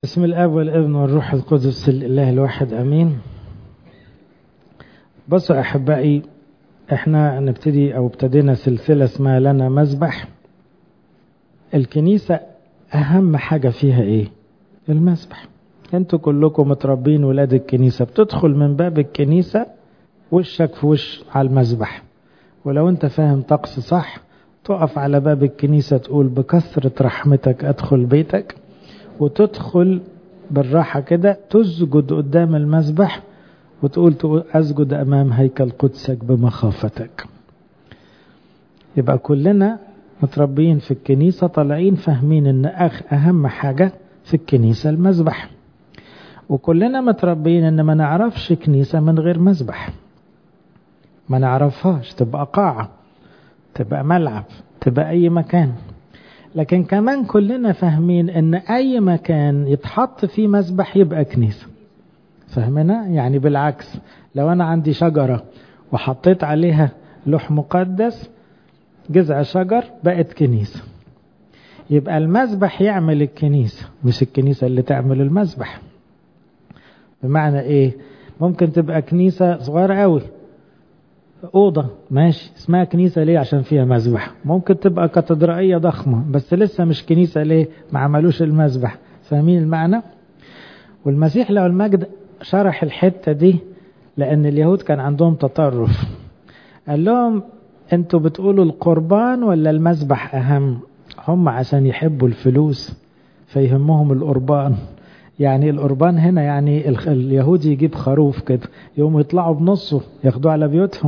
بسم الاب والابن والروح القدس الاله الواحد امين بصوا احبائي احنا نبتدي او ابتدينا سلسله اسمها لنا مذبح الكنيسه اهم حاجه فيها ايه المذبح انتوا كلكم متربين ولاد الكنيسه بتدخل من باب الكنيسه وشك في وش على المذبح ولو انت فاهم طقس صح تقف على باب الكنيسه تقول بكثره رحمتك ادخل بيتك وتدخل بالراحة كده تسجد قدام المذبح وتقول أسجد أمام هيكل قدسك بمخافتك يبقى كلنا متربيين في الكنيسة طالعين فاهمين ان أخ أهم حاجة في الكنيسة المذبح وكلنا متربيين ان ما نعرفش كنيسة من غير مذبح ما نعرفهاش تبقى قاعة تبقى ملعب تبقى أي مكان لكن كمان كلنا فاهمين ان اي مكان يتحط فيه مسبح يبقى كنيسة فاهمنا يعني بالعكس لو انا عندي شجرة وحطيت عليها لوح مقدس جذع شجر بقت كنيسة يبقى المسبح يعمل الكنيسة مش الكنيسة اللي تعمل المسبح بمعنى ايه ممكن تبقى كنيسة صغيرة قوي أوضة ماشي اسمها كنيسة ليه عشان فيها مذبح ممكن تبقى كاتدرائية ضخمة بس لسه مش كنيسة ليه ما عملوش المذبح فاهمين المعنى والمسيح لو المجد شرح الحتة دي لأن اليهود كان عندهم تطرف قال لهم انتوا بتقولوا القربان ولا المذبح أهم هم عشان يحبوا الفلوس فيهمهم القربان يعني القربان هنا يعني اليهودي يجيب خروف كده يقوموا يطلعوا بنصه ياخدوه على بيوتهم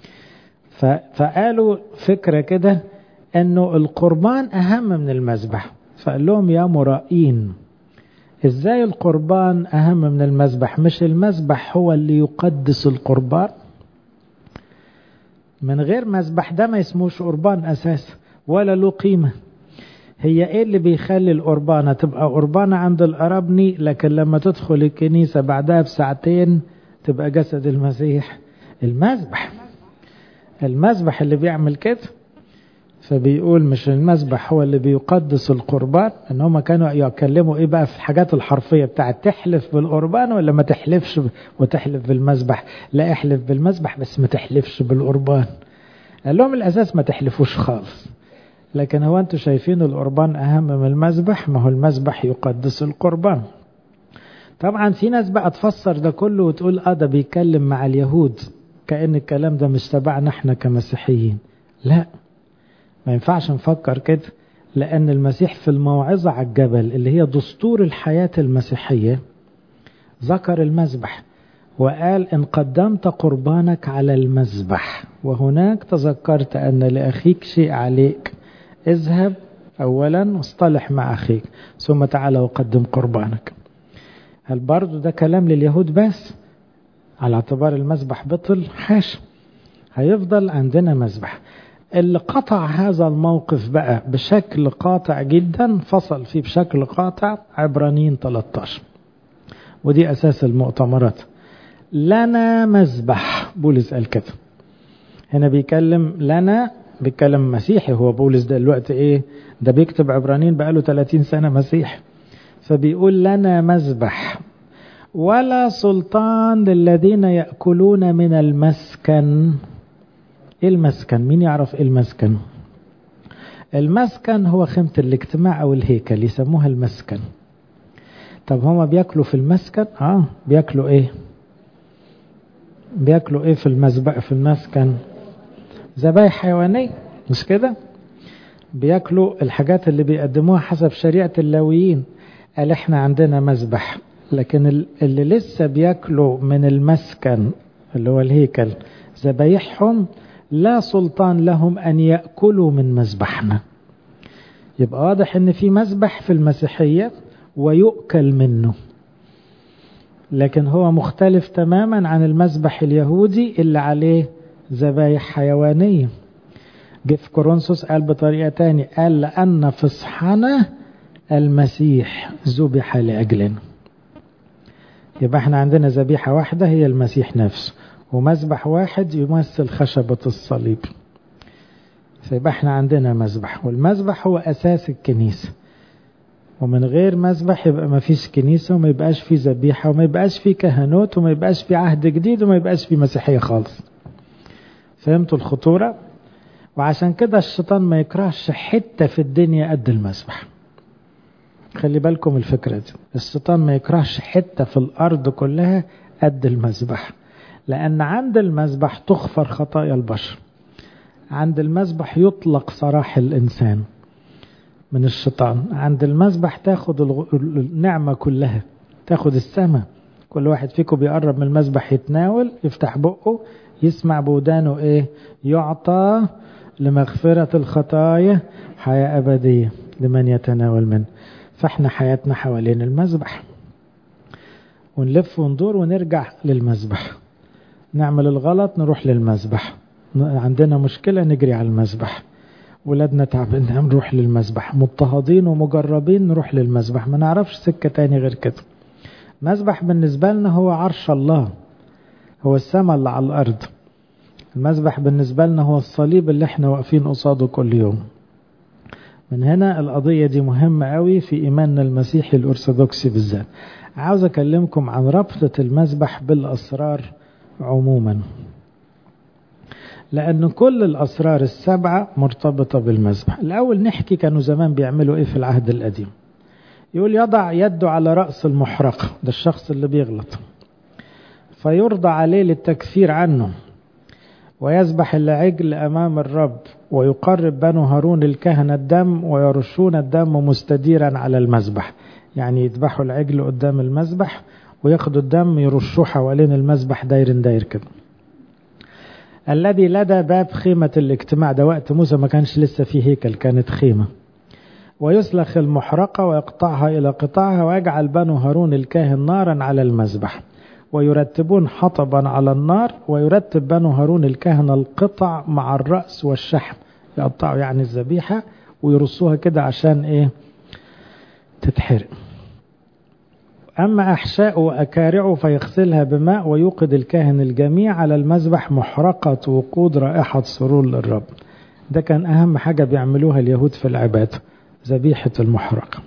فقالوا فكرة كده انه القربان اهم من المذبح فقال لهم يا مرائين ازاي القربان اهم من المذبح مش المذبح هو اللي يقدس القربان من غير مذبح ده ما اسموش قربان اساسا ولا له قيمة هي ايه اللي بيخلي القربانة تبقى قربانة عند القرابني لكن لما تدخل الكنيسة بعدها بساعتين تبقى جسد المسيح المذبح المذبح اللي بيعمل كده فبيقول مش المذبح هو اللي بيقدس القربان ان هم كانوا يكلموا ايه بقى في الحاجات الحرفية بتاعت تحلف بالقربان ولا ما تحلفش وتحلف بالمذبح لا احلف بالمذبح بس ما تحلفش بالقربان قال لهم الاساس ما تحلفوش خالص لكن هو انتوا شايفين القربان اهم من المذبح ما هو المذبح يقدس القربان طبعا في ناس بقى تفسر ده كله وتقول اه ده بيتكلم مع اليهود كأن الكلام ده مش تبعنا احنا كمسيحيين لا ما ينفعش نفكر كده لأن المسيح في الموعظة على الجبل اللي هي دستور الحياة المسيحية ذكر المذبح وقال إن قدمت قربانك على المذبح وهناك تذكرت أن لأخيك شيء عليك اذهب أولا واصطلح مع أخيك ثم تعال وقدم قربانك هل برضو ده كلام لليهود بس على اعتبار المذبح بطل حاش هيفضل عندنا مذبح اللي قطع هذا الموقف بقى بشكل قاطع جدا فصل فيه بشكل قاطع عبرانيين 13 ودي أساس المؤتمرات لنا مذبح بولس قال كده هنا بيكلم لنا بيتكلم مسيحي هو بولس ده الوقت ايه ده بيكتب عبرانيين بقاله 30 سنة مسيح فبيقول لنا مذبح ولا سلطان للذين يأكلون من المسكن ايه المسكن مين يعرف ايه المسكن المسكن هو خيمة الاجتماع او الهيكل يسموها المسكن طب هما بياكلوا في المسكن اه بياكلوا ايه بياكلوا ايه في المسبق في المسكن ذبايح حيوانية مش كده بياكلوا الحاجات اللي بيقدموها حسب شريعة اللاويين قال احنا عندنا مذبح لكن اللي لسه بياكلوا من المسكن اللي هو الهيكل ذبايحهم لا سلطان لهم ان ياكلوا من مذبحنا يبقى واضح ان في مذبح في المسيحيه ويؤكل منه لكن هو مختلف تماما عن المذبح اليهودي اللي عليه ذبايح حيوانيه جه في كورنثوس قال بطريقه تانية قال لان فصحنا المسيح ذبح لاجلنا يبقى احنا عندنا ذبيحة واحدة هي المسيح نفسه ومذبح واحد يمثل خشبة الصليب فيبقى احنا عندنا مذبح والمذبح هو أساس الكنيسة ومن غير مذبح يبقى ما فيش كنيسة وما يبقاش في ذبيحة وما يبقاش في كهنوت وما يبقاش في عهد جديد وما يبقاش في مسيحية خالص فهمتوا الخطورة وعشان كده الشيطان ما يكرهش حتة في الدنيا قد المذبح خلي بالكم الفكرة دي الشيطان ما يكرهش حتة في الأرض كلها قد المذبح لأن عند المذبح تغفر خطايا البشر عند المذبح يطلق سراح الإنسان من الشيطان عند المذبح تاخد النعمة كلها تاخد السماء كل واحد فيكم بيقرب من المذبح يتناول يفتح بقه يسمع بودانه ايه يعطى لمغفرة الخطايا حياة أبدية لمن يتناول منه فاحنا حياتنا حوالين المذبح ونلف وندور ونرجع للمذبح نعمل الغلط نروح للمذبح عندنا مشكلة نجري على المذبح ولادنا تعبانين نروح للمذبح مضطهدين ومجربين نروح للمذبح ما نعرفش سكة تاني غير كده المذبح بالنسبة لنا هو عرش الله هو السماء اللي على الأرض المذبح بالنسبة لنا هو الصليب اللي احنا واقفين قصاده كل يوم من هنا القضية دي مهمة قوي في إيماننا المسيحي الأرثوذكسي بالذات عاوز أكلمكم عن ربطة المذبح بالأسرار عموما لأن كل الأسرار السبعة مرتبطة بالمذبح الأول نحكي كانوا زمان بيعملوا إيه في العهد القديم يقول يضع يده على رأس المحرقة ده الشخص اللي بيغلط فيرضى عليه للتكفير عنه ويذبح العجل أمام الرب ويقرب بنو هارون الكهنة الدم ويرشون الدم مستديرا على المذبح يعني يذبحوا العجل قدام المذبح وياخدوا الدم يرشوه حوالين المذبح داير داير كده الذي لدى باب خيمة الاجتماع ده وقت موسى ما كانش لسه فيه هيكل كانت خيمة ويسلخ المحرقة ويقطعها إلى قطعها ويجعل بنو هارون الكاهن نارا على المذبح ويرتبون حطبا على النار ويرتب بنو هارون الكهنة القطع مع الرأس والشحم يقطعوا يعني الذبيحة ويرصوها كده عشان ايه تتحرق أما أحشاء وأكارعه فيغسلها بماء ويوقد الكاهن الجميع على المذبح محرقة وقود رائحة سرور للرب ده كان أهم حاجة بيعملوها اليهود في العبادة ذبيحة المحرقة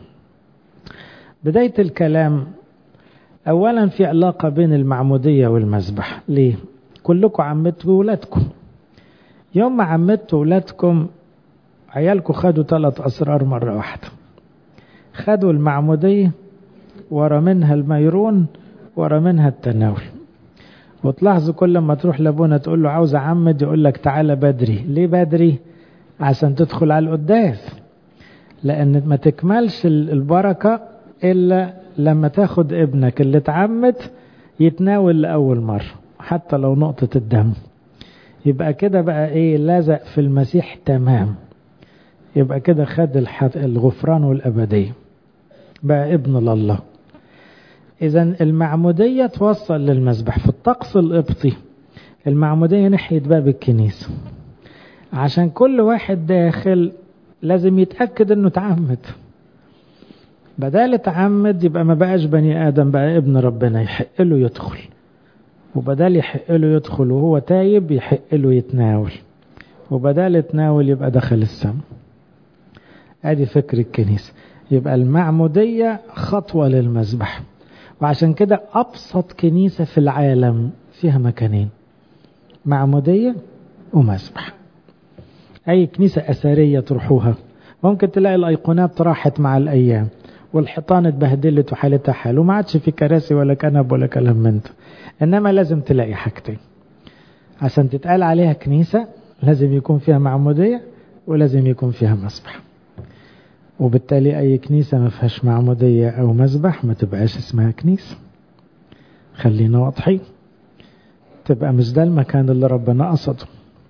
بداية الكلام أولا في علاقة بين المعمودية والمذبح ليه؟ كلكم عمتوا ولادكم يوم ما عمتوا ولادكم عيالكم خدوا ثلاث أسرار مرة واحدة خدوا المعمودية ورا منها الميرون ورا منها التناول وتلاحظوا كل ما تروح لابونا تقول له عاوز اعمد يقول لك تعالى بدري ليه بدري عشان تدخل على القداس لان ما تكملش البركة الا لما تاخد ابنك اللي اتعمد يتناول لأول مرة حتى لو نقطة الدم يبقى كده بقى ايه لزق في المسيح تمام يبقى كده خد الغفران والأبدية بقى ابن لله إذا المعمودية توصل للمذبح في الطقس القبطي المعمودية ناحية باب الكنيسة عشان كل واحد داخل لازم يتأكد انه تعمد بدال اتعمد يبقى ما بقاش بني آدم بقى ابن ربنا يحق له يدخل وبدال يحق له يدخل وهو تايب يحق له يتناول وبدال يتناول يبقى دخل السم ادي فكر الكنيسة يبقى المعمودية خطوة للمذبح وعشان كده أبسط كنيسة في العالم فيها مكانين معمودية ومذبح أي كنيسة أثرية تروحوها ممكن تلاقي الأيقونات راحت مع الأيام والحيطان اتبهدلت وحالتها حال وما عادش في كراسي ولا كنب ولا كلام من ده إنما لازم تلاقي حاجتين عشان تتقال عليها كنيسة لازم يكون فيها معمودية ولازم يكون فيها مسبح وبالتالي أي كنيسة ما فيهاش معمودية أو مذبح ما تبقاش اسمها كنيسة خلينا واضحين تبقى مش ده المكان اللي ربنا قصده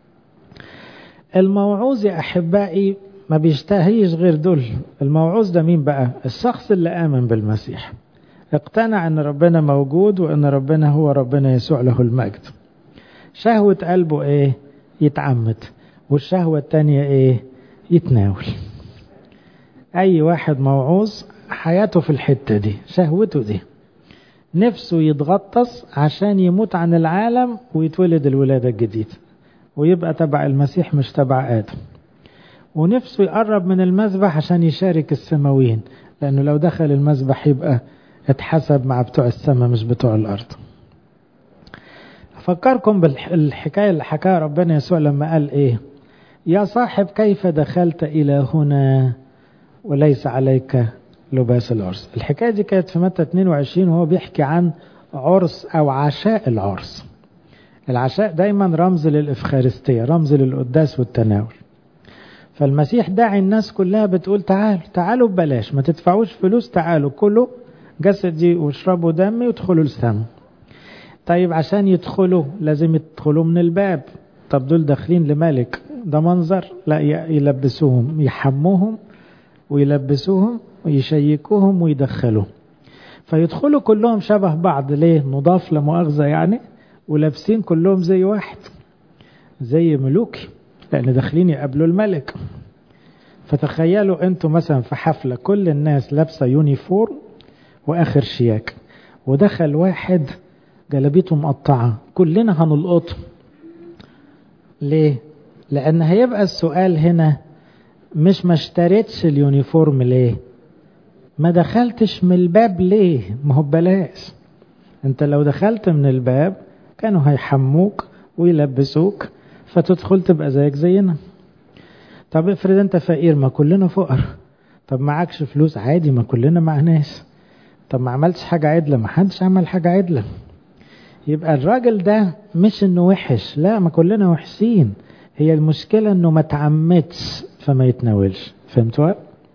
الموعوظ يا أحبائي ما بيشتهيش غير دول الموعوظ ده مين بقى الشخص اللي آمن بالمسيح اقتنع ان ربنا موجود وان ربنا هو ربنا يسوع له المجد شهوة قلبه ايه يتعمد والشهوة التانية ايه يتناول اي واحد موعوظ حياته في الحتة دي شهوته دي نفسه يتغطس عشان يموت عن العالم ويتولد الولادة الجديدة ويبقى تبع المسيح مش تبع آدم ونفسه يقرب من المذبح عشان يشارك السماويين لأنه لو دخل المذبح يبقى اتحسب مع بتوع السماء مش بتوع الأرض أفكركم بالحكاية اللي حكاها ربنا يسوع لما قال إيه يا صاحب كيف دخلت إلى هنا وليس عليك لباس العرس الحكاية دي كانت في متى 22 وهو بيحكي عن عرس أو عشاء العرس العشاء دايما رمز للإفخارستية رمز للقداس والتناول فالمسيح داعي الناس كلها بتقول تعالوا تعالوا ببلاش ما تدفعوش فلوس تعالوا كلوا جسدي واشربوا دمي وادخلوا السماء طيب عشان يدخلوا لازم يدخلوا من الباب طب دول داخلين لملك ده منظر لا يلبسوهم يحموهم ويلبسوهم ويشيكوهم ويدخلوهم فيدخلوا كلهم شبه بعض ليه نضاف لمؤاخذة يعني ولابسين كلهم زي واحد زي ملوكي لأن داخلين يقابلوا الملك فتخيلوا انتوا مثلا في حفلة كل الناس لابسة يونيفورم وآخر شياك ودخل واحد جلبيته مقطعة كلنا هنلقطه ليه؟ لأن هيبقى السؤال هنا مش ما اشتريتش اليونيفورم ليه؟ ما دخلتش من الباب ليه؟ ما هو ببلاش انت لو دخلت من الباب كانوا هيحموك ويلبسوك فتدخل تبقى زيك زينا طب افرض انت فقير ما كلنا فقر طب معكش فلوس عادي ما كلنا معناش طب ما عملتش حاجة عدلة ما حدش عمل حاجة عدلة يبقى الراجل ده مش انه وحش لا ما كلنا وحشين هي المشكلة انه ما تعمدش فما يتناولش فهمتوا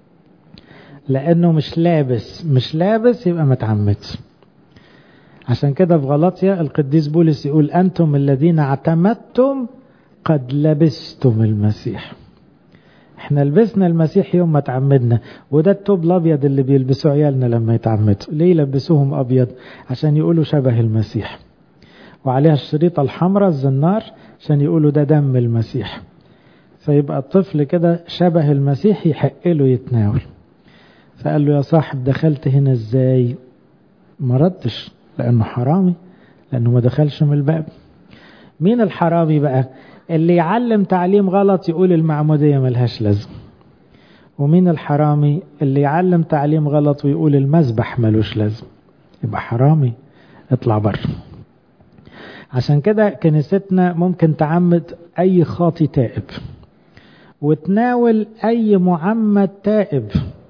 لانه مش لابس مش لابس يبقى ما تعمدش عشان كده في غلطية القديس بولس يقول أنتم الذين اعتمدتم قد لبستم المسيح احنا لبسنا المسيح يوم ما تعمدنا وده التوب الابيض اللي بيلبسوه عيالنا لما يتعمدوا ليه يلبسوهم ابيض عشان يقولوا شبه المسيح وعليها الشريطة الحمراء الزنار عشان يقولوا ده دم المسيح فيبقى الطفل كده شبه المسيح يحق له يتناول فقال له يا صاحب دخلت هنا ازاي ما ردش لانه حرامي لانه ما دخلش من الباب مين الحرامي بقى اللي يعلم تعليم غلط يقول المعمودية ملهاش لازم ومين الحرامي اللي يعلم تعليم غلط ويقول المذبح ملوش لازم يبقى حرامي اطلع بره عشان كده كنيستنا ممكن تعمد اي خاطي تائب وتناول اي معمد تائب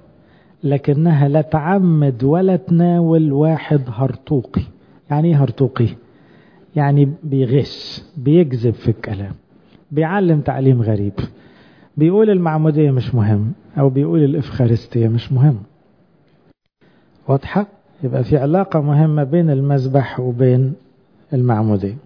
لكنها لا تعمد ولا تناول واحد هرطوقي يعني ايه هرطوقي يعني بيغش بيكذب في الكلام بيعلم تعليم غريب بيقول المعمودية مش مهم أو بيقول الإفخارستية مش مهم واضحة؟ يبقى في علاقة مهمة بين المذبح وبين المعمودية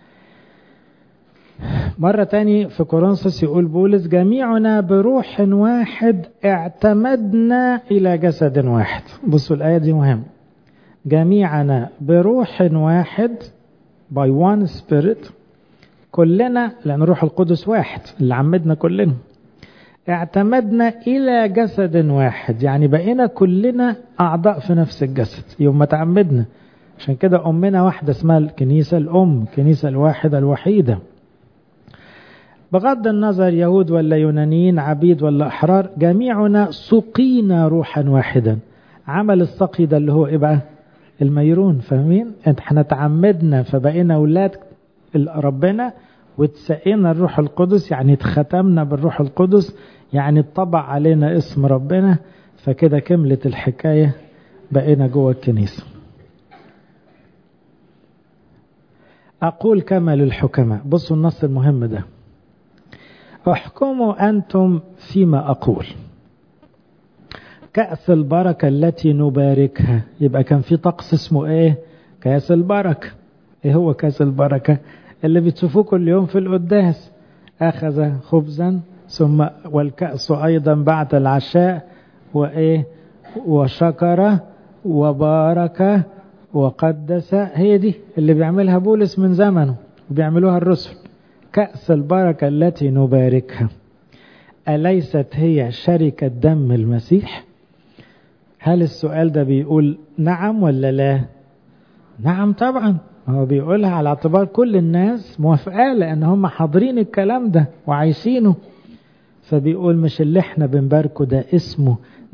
مرة تاني في كورنثوس يقول بولس جميعنا بروح واحد اعتمدنا إلى جسد واحد بصوا الآية دي مهمة جميعنا بروح واحد by one spirit كلنا لأن روح القدس واحد اللي عمدنا كلنا اعتمدنا إلى جسد واحد يعني بقينا كلنا أعضاء في نفس الجسد يوم ما تعمدنا عشان كده أمنا واحدة اسمها الكنيسة الأم الكنيسة الواحدة الوحيدة بغض النظر يهود ولا يونانيين عبيد ولا أحرار جميعنا سقينا روحا واحدا عمل السقي ده اللي هو إيه بقى الميرون فاهمين احنا تعمدنا فبقينا أولاد ربنا واتسقينا الروح القدس يعني اتختمنا بالروح القدس يعني اتطبع علينا اسم ربنا فكده كملت الحكاية بقينا جوه الكنيسة أقول كما للحكماء بصوا النص المهم ده احكموا أنتم فيما أقول كأس البركة التي نباركها يبقى كان في طقس اسمه ايه كأس البركة ايه هو كأس البركة اللي بتشوفوه كل يوم في القداس أخذ خبزا ثم والكأس أيضا بعد العشاء وإيه وشكر وبارك وقدس هي دي اللي بيعملها بولس من زمنه وبيعملوها الرسل كأس البركة التي نباركها أليست هي شركة دم المسيح هل السؤال ده بيقول نعم ولا لا نعم طبعا هو بيقولها على اعتبار كل الناس موافقة لأن هم حاضرين الكلام ده وعايشينه فبيقول مش اللي احنا بنباركه ده اسمه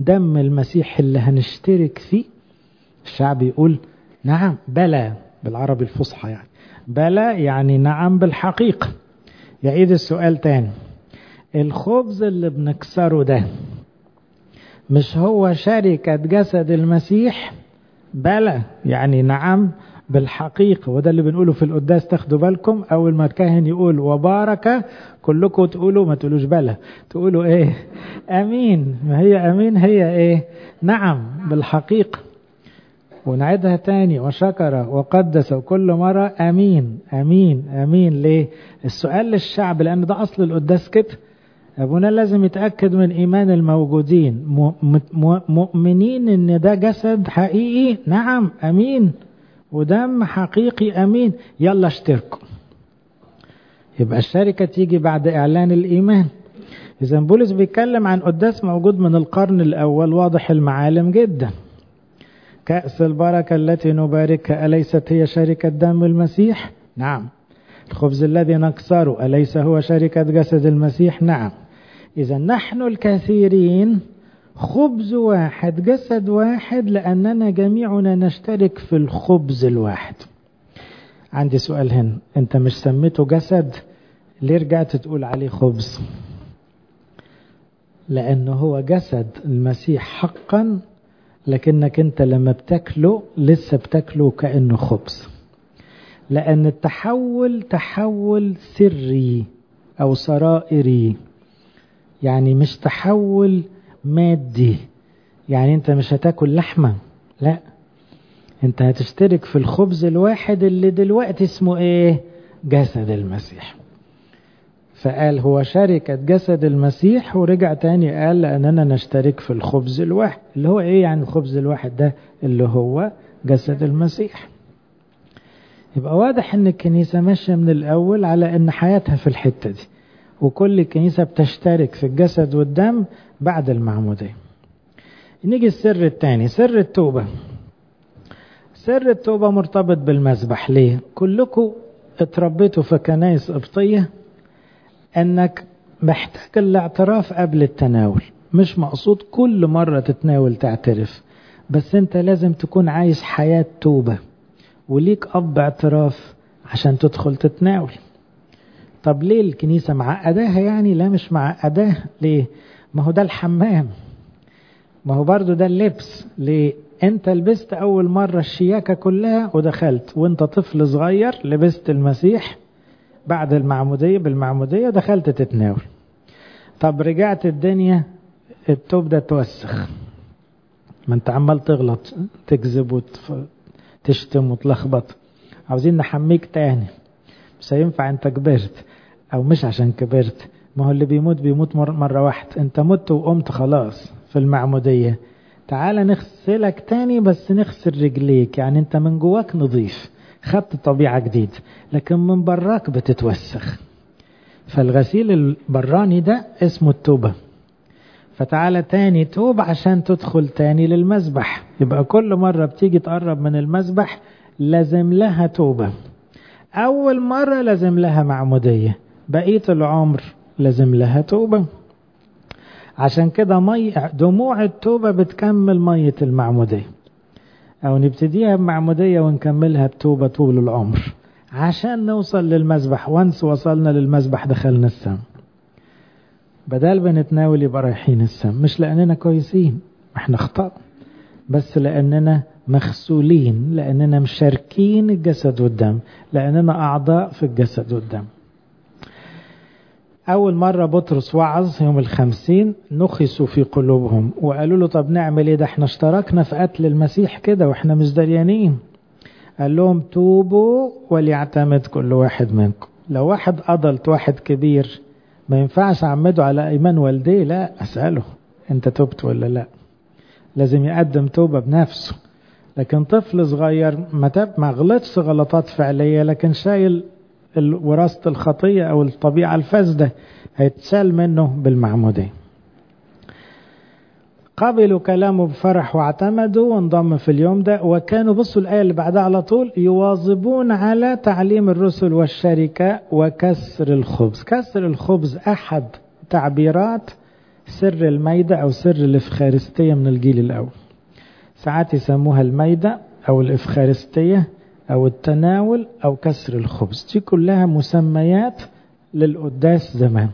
دم المسيح اللي هنشترك فيه الشعب يقول نعم بلى بالعربي الفصحى يعني بلى يعني نعم بالحقيقة يعيد السؤال تاني الخبز اللي بنكسره ده مش هو شركة جسد المسيح بلى يعني نعم بالحقيقة وده اللي بنقوله في القداس تاخدوا بالكم أول ما الكاهن يقول وبارك كلكم تقولوا ما تقولوش بلى تقولوا إيه أمين ما هي أمين هي إيه نعم بالحقيقة ونعيدها تاني وشكر وقدس وكل مرة أمين أمين أمين ليه السؤال للشعب لأن ده أصل القداس كده أبونا لازم يتأكد من إيمان الموجودين مؤمنين إن ده جسد حقيقي نعم أمين ودم حقيقي أمين يلا اشتركوا يبقى الشركة تيجي بعد إعلان الإيمان إذا بولس بيتكلم عن قداس موجود من القرن الأول واضح المعالم جدا كأس البركة التي نباركها أليست هي شركة دم المسيح؟ نعم الخبز الذي نكسره أليس هو شركة جسد المسيح؟ نعم إذا نحن الكثيرين خبز واحد جسد واحد لأننا جميعنا نشترك في الخبز الواحد عندي سؤال هنا أنت مش سميته جسد ليه رجعت تقول عليه خبز لأنه هو جسد المسيح حقا لكنك أنت لما بتاكله لسه بتاكله كأنه خبز لأن التحول تحول سري أو سرائري يعني مش تحول مادي يعني انت مش هتاكل لحمة لا انت هتشترك في الخبز الواحد اللي دلوقتي اسمه ايه جسد المسيح فقال هو شركة جسد المسيح ورجع تاني قال لأننا نشترك في الخبز الواحد اللي هو ايه يعني الخبز الواحد ده اللي هو جسد المسيح يبقى واضح ان الكنيسة ماشية من الأول على ان حياتها في الحتة دي وكل كنيسة بتشترك في الجسد والدم بعد المعمودية نيجي السر الثاني سر التوبة سر التوبة مرتبط بالمذبح ليه كلكم اتربيتوا في كنايس قبطية انك محتاج الاعتراف قبل التناول مش مقصود كل مرة تتناول تعترف بس انت لازم تكون عايش حياة توبة وليك اب اعتراف عشان تدخل تتناول طب ليه الكنيسة معقداها يعني لا مش معقداها ليه ما هو ده الحمام ما هو برضو ده اللبس ليه انت لبست اول مرة الشياكة كلها ودخلت وانت طفل صغير لبست المسيح بعد المعمودية بالمعمودية دخلت تتناول طب رجعت الدنيا التوب ده توسخ ما انت عمال تغلط تكذب وتشتم وتلخبط عاوزين نحميك تاني مش هينفع انت كبرت او مش عشان كبرت ما هو اللي بيموت بيموت مرة واحدة انت مت وقمت خلاص في المعمودية تعال نغسلك تاني بس نغسل رجليك يعني انت من جواك نظيف خدت طبيعة جديد لكن من براك بتتوسخ فالغسيل البراني ده اسمه التوبة فتعالى تاني توب عشان تدخل تاني للمسبح يبقى كل مرة بتيجي تقرب من المسبح لازم لها توبة أول مرة لازم لها معمودية بقية العمر لازم لها توبة عشان كده مي دموع التوبة بتكمل مية المعمودية أو نبتديها بمعمودية ونكملها بتوبة طول العمر عشان نوصل للمسبح وانس وصلنا للمسبح دخلنا السم بدل بنتناول يبقى رايحين السم مش لأننا كويسين احنا خطأ بس لأننا مغسولين لأننا مشاركين الجسد والدم لأننا أعضاء في الجسد والدم أول مرة بطرس وعظ يوم الخمسين نخسوا في قلوبهم وقالوا له طب نعمل إيه ده احنا اشتركنا في قتل المسيح كده واحنا مش دريانين قال لهم توبوا وليعتمد كل واحد منكم لو واحد أضلت واحد كبير ما ينفعش أعمده على إيمان والديه لا أسأله أنت تبت ولا لا لازم يقدم توبة بنفسه لكن طفل صغير ما تب ما غلطش غلطات فعلية لكن شايل وراثة الخطية أو الطبيعة الفاسدة هيتشال منه بالمعمودية قبلوا كلامه بفرح واعتمدوا وانضموا في اليوم ده وكانوا بصوا الآية اللي بعدها على طول يواظبون على تعليم الرسل والشركة وكسر الخبز كسر الخبز أحد تعبيرات سر الميدة أو سر الإفخارستية من الجيل الأول ساعات يسموها الميدة أو الإفخارستية أو التناول أو كسر الخبز دي كلها مسميات للقداس زمان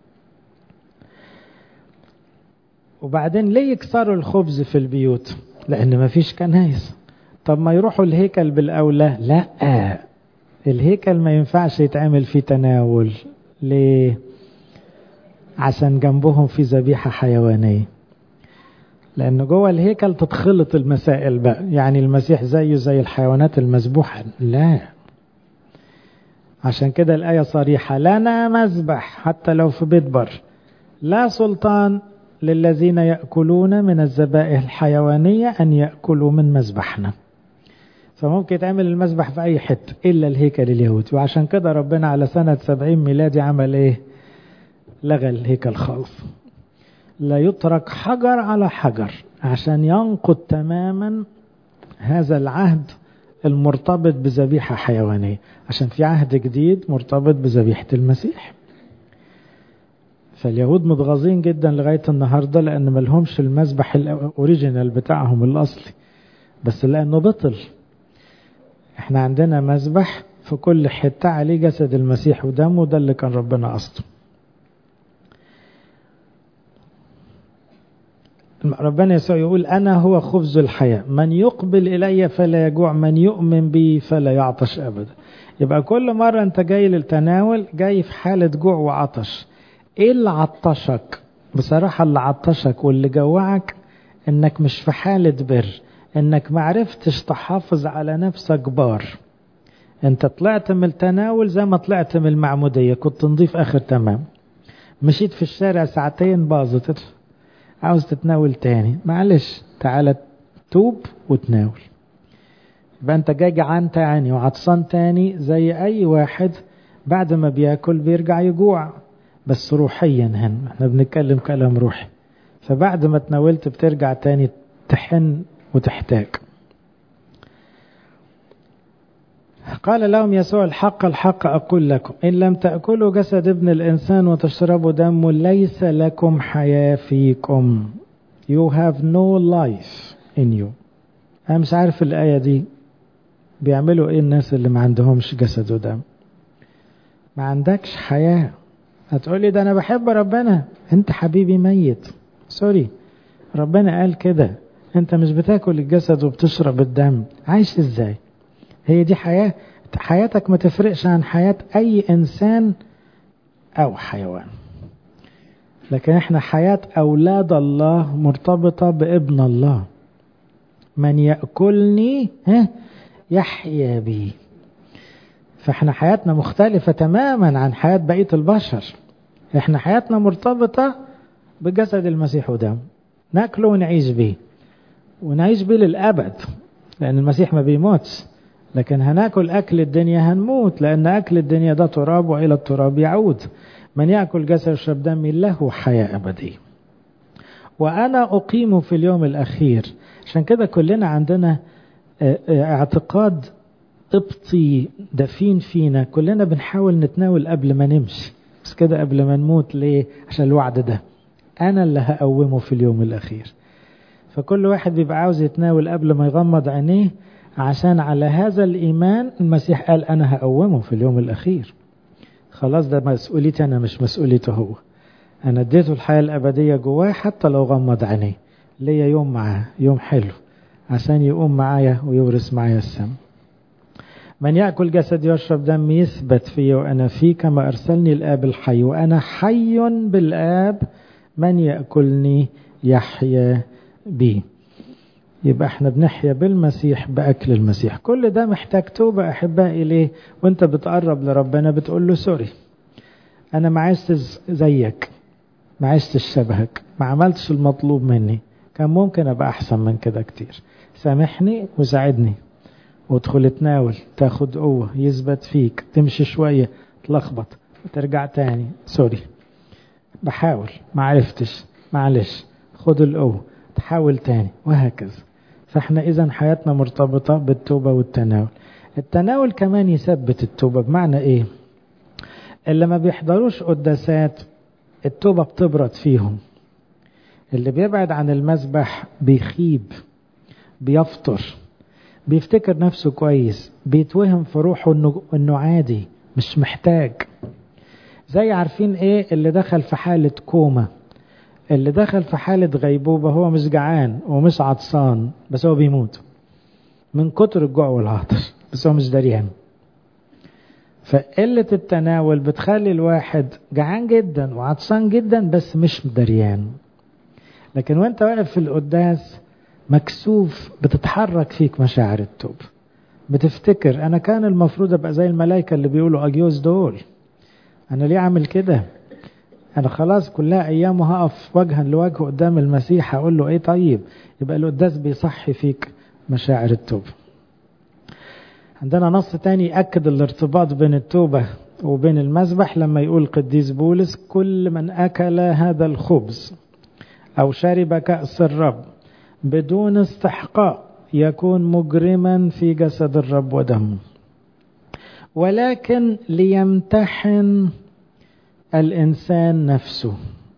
وبعدين ليه يكسروا الخبز في البيوت لأن ما فيش كنايس طب ما يروحوا الهيكل بالأولى لا الهيكل ما ينفعش يتعمل فيه تناول ليه عشان جنبهم في ذبيحة حيوانية لأن جوه الهيكل تتخلط المسائل بقى يعني المسيح زيه زي الحيوانات المذبوحة لا عشان كده الآية صريحة لنا مذبح حتى لو في بيت بر لا سلطان للذين يأكلون من الذبائح الحيوانية أن يأكلوا من مذبحنا فممكن يتعمل المذبح في أي حتة إلا الهيكل اليهودي وعشان كده ربنا على سنة سبعين ميلادي عمل إيه لغى الهيكل خالص لا يترك حجر على حجر عشان ينقض تماما هذا العهد المرتبط بذبيحة حيوانية عشان في عهد جديد مرتبط بذبيحة المسيح فاليهود متغاظين جدا لغاية النهاردة لأن ملهمش المذبح الأوريجينال بتاعهم الأصلي بس لأنه بطل احنا عندنا مذبح في كل حتة عليه جسد المسيح ودمه ده اللي كان ربنا قصده ربنا يسوع يقول أنا هو خبز الحياة من يقبل إلي فلا يجوع من يؤمن بي فلا يعطش أبدا يبقى كل مرة أنت جاي للتناول جاي في حالة جوع وعطش إيه اللي عطشك بصراحة اللي عطشك واللي جوعك إنك مش في حالة بر إنك معرفتش تحافظ على نفسك بار أنت طلعت من التناول زي ما طلعت من المعمودية كنت نضيف آخر تمام مشيت في الشارع ساعتين باظت عاوز تتناول تاني معلش تعالى توب وتناول يبقى انت جاي جعان تاني وعطسان تاني زي اي واحد بعد ما بياكل بيرجع يجوع بس روحيا هن احنا بنتكلم كلام روحي فبعد ما تناولت بترجع تاني تحن وتحتاج قال لهم يسوع الحق الحق أقول لكم إن لم تأكلوا جسد ابن الإنسان وتشربوا دمه ليس لكم حياة فيكم You have no life in you أنا مش عارف الآية دي بيعملوا إيه الناس اللي ما عندهمش جسد ودم ما عندكش حياة هتقولي ده أنا بحب ربنا أنت حبيبي ميت سوري ربنا قال كده أنت مش بتاكل الجسد وبتشرب الدم عايش إزاي هي دي حياة حياتك ما تفرقش عن حياة أي إنسان أو حيوان لكن احنا حياة أولاد الله مرتبطة بابن الله من يأكلني ها يحيا بي فاحنا حياتنا مختلفة تماما عن حياة بقية البشر احنا حياتنا مرتبطة بجسد المسيح ودم ناكله ونعيش بيه ونعيش بيه للأبد لأن المسيح ما بيموتش لكن هناكل أكل الدنيا هنموت لأن أكل الدنيا ده تراب وإلى التراب يعود من يأكل جسد ويشرب دمي له حياة أبدية وأنا أقيم في اليوم الأخير عشان كده كلنا عندنا اعتقاد قبطي دفين فينا كلنا بنحاول نتناول قبل ما نمشي بس كده قبل ما نموت ليه عشان الوعد ده أنا اللي هقومه في اليوم الأخير فكل واحد بيبقى عاوز يتناول قبل ما يغمض عينيه عشان على هذا الإيمان المسيح قال أنا هقومه في اليوم الأخير خلاص ده مسؤوليتي أنا مش مسؤوليته هو أنا اديته الحياة الأبدية جواه حتى لو غمض عينيه ليا يوم معاه يوم حلو عشان يقوم معايا ويورث معايا السم من يأكل جسدي ويشرب دمي يثبت في وأنا فيه كما أرسلني الآب الحي وأنا حي بالآب من يأكلني يحيا بي يبقى احنا بنحيا بالمسيح بأكل المسيح كل ده محتاج توبة أحبائي ليه وانت بتقرب لربنا بتقول له سوري أنا ما عشتش زيك ما عشتش شبهك ما عملتش المطلوب مني كان ممكن أبقى أحسن من كده كتير سامحني وساعدني وادخل تناول تاخد قوة يثبت فيك تمشي شوية تلخبط وترجع تاني سوري بحاول ما عرفتش معلش خد القوة تحاول تاني وهكذا فاحنا اذا حياتنا مرتبطة بالتوبة والتناول التناول كمان يثبت التوبة بمعنى ايه اللي ما بيحضروش قداسات التوبة بتبرد فيهم اللي بيبعد عن المسبح بيخيب بيفطر بيفتكر نفسه كويس بيتوهم في روحه انه انه عادي مش محتاج زي عارفين ايه اللي دخل في حالة كوما اللي دخل في حالة غيبوبة هو مش جعان ومش عطسان بس هو بيموت من كتر الجوع والعطش بس هو مش دريان فقلة التناول بتخلي الواحد جعان جدا وعطشان جدا بس مش دريان لكن وانت واقف في القداس مكسوف بتتحرك فيك مشاعر التوب بتفتكر انا كان المفروض ابقى زي الملائكه اللي بيقولوا اجيوز دول انا ليه اعمل كده انا خلاص كلها ايام وهقف وجها لوجه قدام المسيح هقول له ايه طيب يبقى القداس بيصحي فيك مشاعر التوب عندنا نص تاني يأكد الارتباط بين التوبة وبين المذبح لما يقول قديس بولس كل من أكل هذا الخبز أو شرب كأس الرب بدون استحقاق يكون مجرما في جسد الرب ودمه ولكن ليمتحن الإنسان نفسه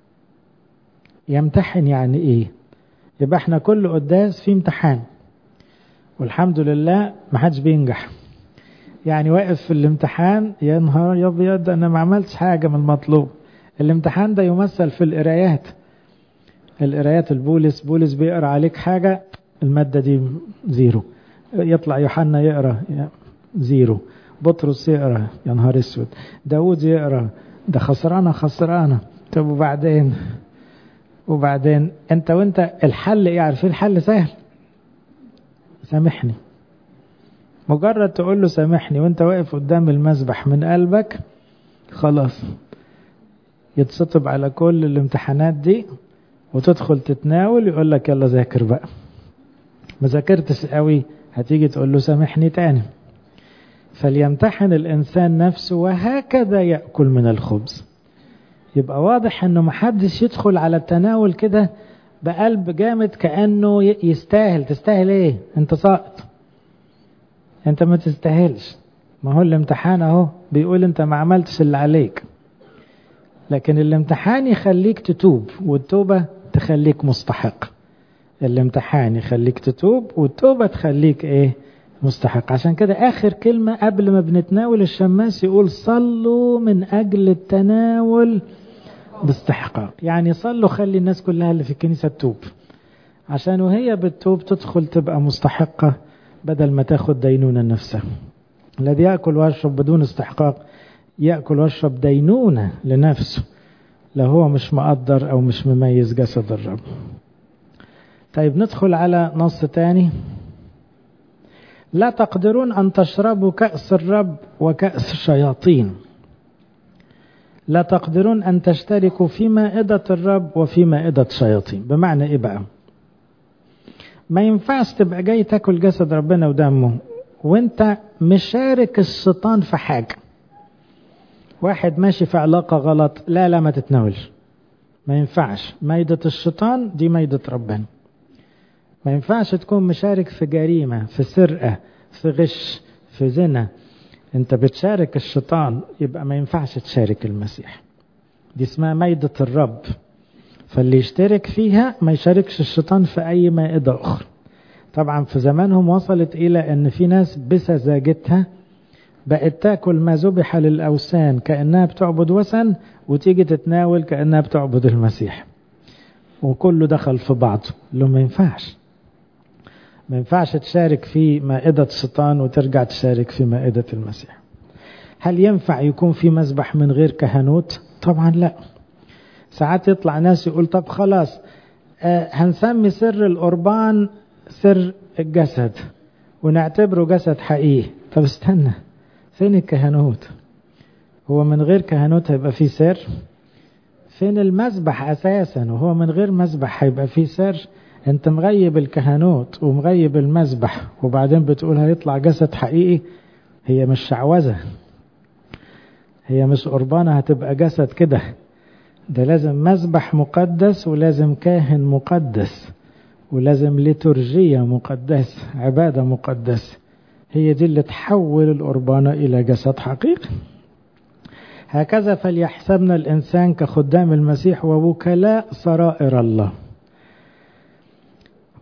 يمتحن يعني إيه يبقى احنا كل قداس في امتحان والحمد لله ما حدش بينجح يعني واقف في الامتحان يا نهار يا ابيض انا ما عملتش حاجه من المطلوب الامتحان ده يمثل في القرايات القرايات البولس بولس بيقرا عليك حاجه الماده دي زيرو يطلع يوحنا يقرا زيرو بطرس يقرا يا نهار اسود داود يقرا ده خسرانه خسرانه طب وبعدين وبعدين انت وانت الحل ايه عارفين الحل سهل سامحني مجرد تقول له سامحني وانت واقف قدام المسبح من قلبك خلاص يتسطب على كل الامتحانات دي وتدخل تتناول يقول لك يلا ذاكر بقى ما ذاكرتش قوي هتيجي تقول له سامحني تاني فليمتحن الانسان نفسه وهكذا ياكل من الخبز يبقى واضح انه محدش يدخل على التناول كده بقلب جامد كانه يستاهل تستاهل ايه انت ساقط انت ما تستاهلش ما هو الامتحان اهو بيقول انت ما عملتش اللي عليك لكن الامتحان يخليك تتوب والتوبة تخليك مستحق الامتحان يخليك تتوب والتوبة تخليك ايه مستحق عشان كده اخر كلمة قبل ما بنتناول الشماس يقول صلوا من اجل التناول باستحقاق يعني صلوا خلي الناس كلها اللي في الكنيسة تتوب عشان وهي بتتوب تدخل تبقى مستحقة بدل ما تاخد دينونة نفسها الذي يأكل ويشرب بدون استحقاق يأكل ويشرب دينونة لنفسه لو هو مش مقدر أو مش مميز جسد الرب طيب ندخل على نص تاني لا تقدرون أن تشربوا كأس الرب وكأس الشياطين لا تقدرون أن تشتركوا في مائدة الرب وفي مائدة الشياطين بمعنى إيه بقى ما ينفعش تبقى جاي تاكل جسد ربنا ودمه وانت مشارك الشيطان في حاجة واحد ماشي في علاقة غلط لا لا ما تتناولش ما ينفعش ميدة الشيطان دي ميدة ربنا ما ينفعش تكون مشارك في جريمة في سرقة في غش في زنا انت بتشارك الشيطان يبقى ما ينفعش تشارك المسيح دي اسمها ميدة الرب فاللي يشترك فيها ما يشاركش الشيطان في أي مائدة أخرى طبعا في زمانهم وصلت إلى أن في ناس بسذاجتها بقت تاكل ما ذبح للأوثان كأنها بتعبد وثن وتيجي تتناول كأنها بتعبد المسيح وكله دخل في بعضه لو ما ينفعش ما ينفعش تشارك في مائدة الشيطان وترجع تشارك في مائدة المسيح هل ينفع يكون في مذبح من غير كهنوت طبعا لا ساعات يطلع ناس يقول طب خلاص آه هنسمي سر القربان سر الجسد ونعتبره جسد حقيقي طب استنى فين الكهنوت هو من غير كهنوت هيبقى فيه سر فين المذبح اساسا وهو من غير مذبح هيبقى فيه سر انت مغيب الكهنوت ومغيب المذبح وبعدين بتقول هيطلع جسد حقيقي هي مش شعوذة هي مش قربانة هتبقى جسد كده ده لازم مذبح مقدس ولازم كاهن مقدس ولازم ليتورجية مقدسة عبادة مقدسة هي دي اللي تحول القربانة إلى جسد حقيقي هكذا فليحسبنا الإنسان كخدام المسيح ووكلاء سرائر الله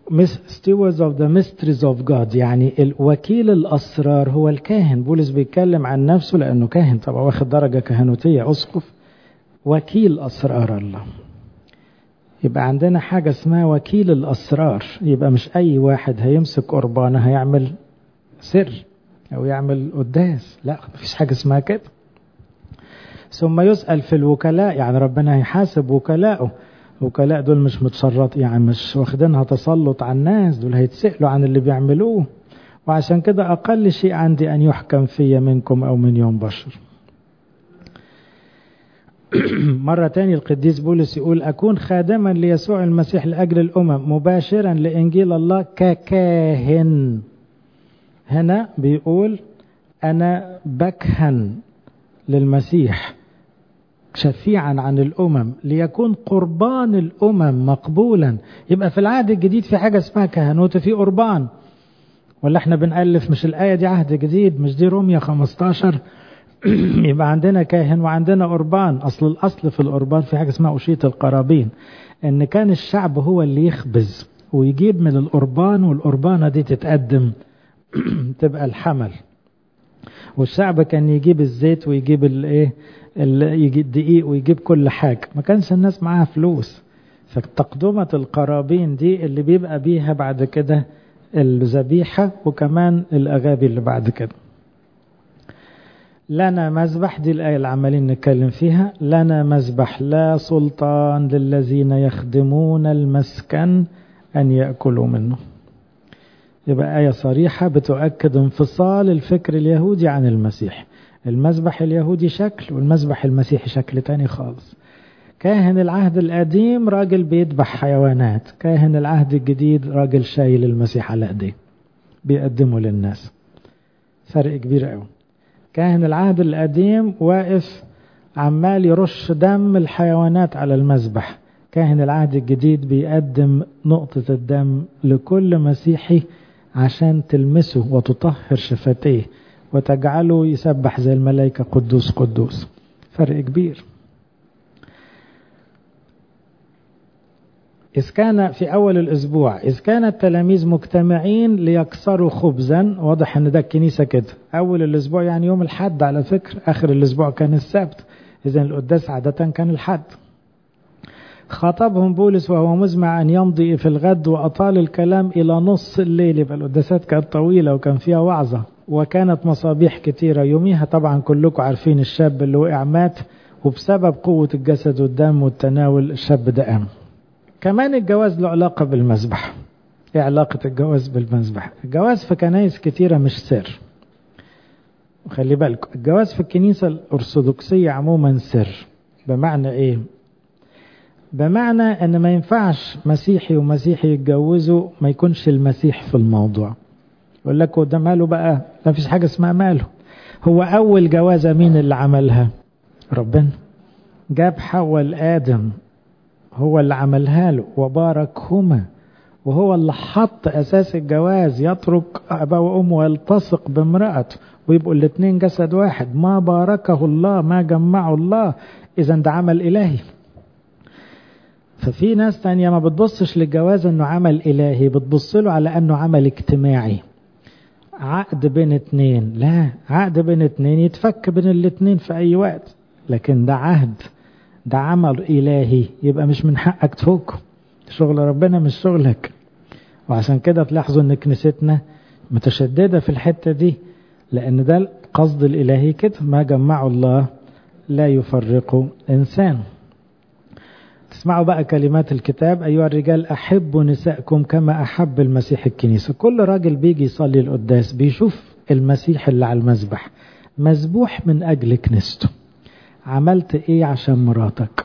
stewards of the mysteries of God يعني وكيل الأسرار هو الكاهن بولس بيتكلم عن نفسه لأنه كاهن طبعا واخد درجة كهنوتية أسقف وكيل أسرار الله يبقى عندنا حاجة اسمها وكيل الأسرار يبقى مش أي واحد هيمسك قربانة هيعمل سر أو يعمل قداس لا مفيش حاجة اسمها كده ثم يسأل في الوكلاء يعني ربنا هيحاسب وكلاءه وكلاء دول مش متشرط يعني مش واخدينها تسلط على الناس دول هيتسألوا عن اللي بيعملوه وعشان كده أقل شيء عندي أن يحكم في منكم أو من يوم بشر مرة تاني القديس بولس يقول أكون خادما ليسوع المسيح لأجل الأمم مباشرا لإنجيل الله ككاهن هنا بيقول أنا بكهن للمسيح شفيعا عن الأمم ليكون قربان الأمم مقبولا يبقى في العهد الجديد في حاجة اسمها كهنوت في قربان ولا احنا بنألف مش الآية دي عهد جديد مش دي رومية 15 يبقى عندنا كاهن وعندنا قربان أصل الأصل في القربان في حاجة اسمها أشية القرابين إن كان الشعب هو اللي يخبز ويجيب من القربان والقربانة دي تتقدم تبقى الحمل والشعب كان يجيب الزيت ويجيب الايه يجيب الدقيق ويجيب كل حاجة ما كانش الناس معاها فلوس فتقدمة القرابين دي اللي بيبقى بيها بعد كده الذبيحة وكمان الأغابي اللي بعد كده لنا مذبح دي الآية اللي عمالين نتكلم فيها لنا مذبح لا سلطان للذين يخدمون المسكن أن يأكلوا منه يبقى آية صريحة بتؤكد انفصال الفكر اليهودي عن المسيح المذبح اليهودي شكل والمذبح المسيحي شكل تاني خالص كاهن العهد القديم راجل بيذبح حيوانات كاهن العهد الجديد راجل شايل المسيح على ايديه بيقدمه للناس فرق كبير قوي كاهن العهد القديم واقف عمال يرش دم الحيوانات على المذبح كاهن العهد الجديد بيقدم نقطة الدم لكل مسيحي عشان تلمسه وتطهر شفتيه وتجعله يسبح زي الملائكة قدوس قدوس فرق كبير إذ كان في أول الأسبوع إذ كان التلاميذ مجتمعين ليكسروا خبزا واضح أن ده الكنيسة كده أول الأسبوع يعني يوم الحد على فكرة آخر الأسبوع كان السبت إذا القداس عادة كان الحد خاطبهم بولس وهو مزمع أن يمضي في الغد وأطال الكلام إلى نص الليل يبقى القداسات كانت طويلة وكان فيها وعظة وكانت مصابيح كتيرة يوميها طبعا كلكم عارفين الشاب اللي وقع مات وبسبب قوة الجسد والدم والتناول الشاب ده قام كمان الجواز له علاقة بالمذبح ايه علاقة الجواز بالمذبح الجواز في كنايس كتيرة مش سر وخلي بالكم الجواز في الكنيسة الأرثوذكسية عموما سر بمعنى ايه بمعنى ان ما ينفعش مسيحي ومسيحي يتجوزوا ما يكونش المسيح في الموضوع يقول لك ده ماله بقى ما فيش حاجة اسمها ماله هو أول جوازة مين اللي عملها ربنا جاب حواء لآدم هو اللي عملها له وباركهما وهو اللي حط أساس الجواز يترك أبا وأمه ويلتصق بامرأته ويبقوا الاثنين جسد واحد ما باركه الله ما جمعه الله إذا ده عمل إلهي ففي ناس تانية ما بتبصش للجواز انه عمل الهي بتبص له على انه عمل اجتماعي عقد بين اتنين لا عقد بين اتنين يتفك بين الاتنين في اي وقت لكن ده عهد ده عمل الهي يبقى مش من حقك تفوقه شغل ربنا مش شغلك وعشان كده تلاحظوا ان كنيستنا متشددة في الحتة دي لان ده القصد الالهي كده ما جمعه الله لا يفرق انسان تسمعوا بقى كلمات الكتاب أيها الرجال أحبوا نسائكم كما أحب المسيح الكنيسة كل راجل بيجي يصلي القداس بيشوف المسيح اللي على المذبح مذبوح من أجل كنيسته عملت إيه عشان مراتك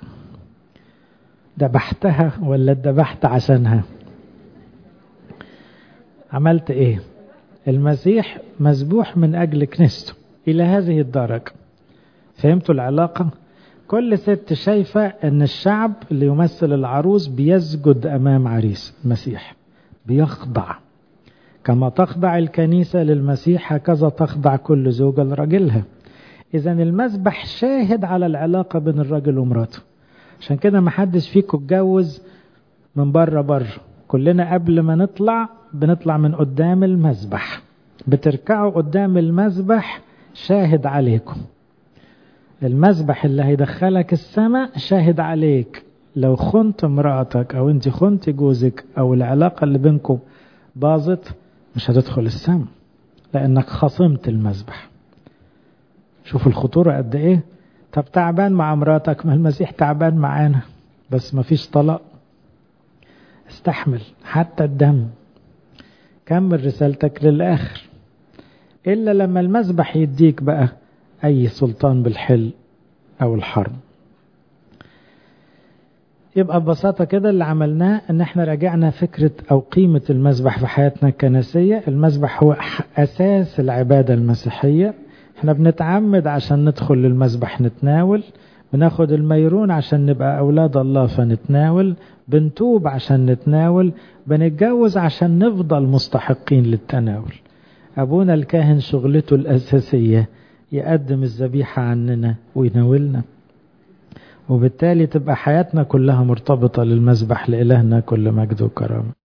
ذبحتها ولا اتذبحت عشانها عملت إيه المسيح مذبوح من أجل كنيسته إلى هذه الدرجة فهمتوا العلاقة؟ كل ست شايفة ان الشعب اللي يمثل العروس بيسجد امام عريس المسيح بيخضع كما تخضع الكنيسة للمسيح هكذا تخضع كل زوجة لراجلها اذا المذبح شاهد على العلاقة بين الراجل ومراته عشان كده ما حدش فيكم اتجوز من بره بره كلنا قبل ما نطلع بنطلع من قدام المذبح بتركعوا قدام المذبح شاهد عليكم المذبح اللي هيدخلك السماء شاهد عليك لو خنت مراتك او انت خنت جوزك او العلاقة اللي بينكم باظت مش هتدخل السماء لانك خصمت المذبح شوف الخطورة قد ايه طب تعبان مع مراتك ما المسيح تعبان معانا بس ما فيش طلاق استحمل حتى الدم كمل رسالتك للآخر إلا لما المذبح يديك بقى أي سلطان بالحل أو الحرب يبقى ببساطة كده اللي عملناه ان احنا راجعنا فكرة او قيمة المذبح في حياتنا الكنسية المذبح هو اساس العبادة المسيحية احنا بنتعمد عشان ندخل للمذبح نتناول بناخد الميرون عشان نبقى اولاد الله فنتناول بنتوب عشان نتناول بنتجوز عشان نفضل مستحقين للتناول ابونا الكاهن شغلته الاساسية يقدم الذبيحة عننا ويناولنا وبالتالي تبقى حياتنا كلها مرتبطة للمذبح لإلهنا كل مجد وكرامة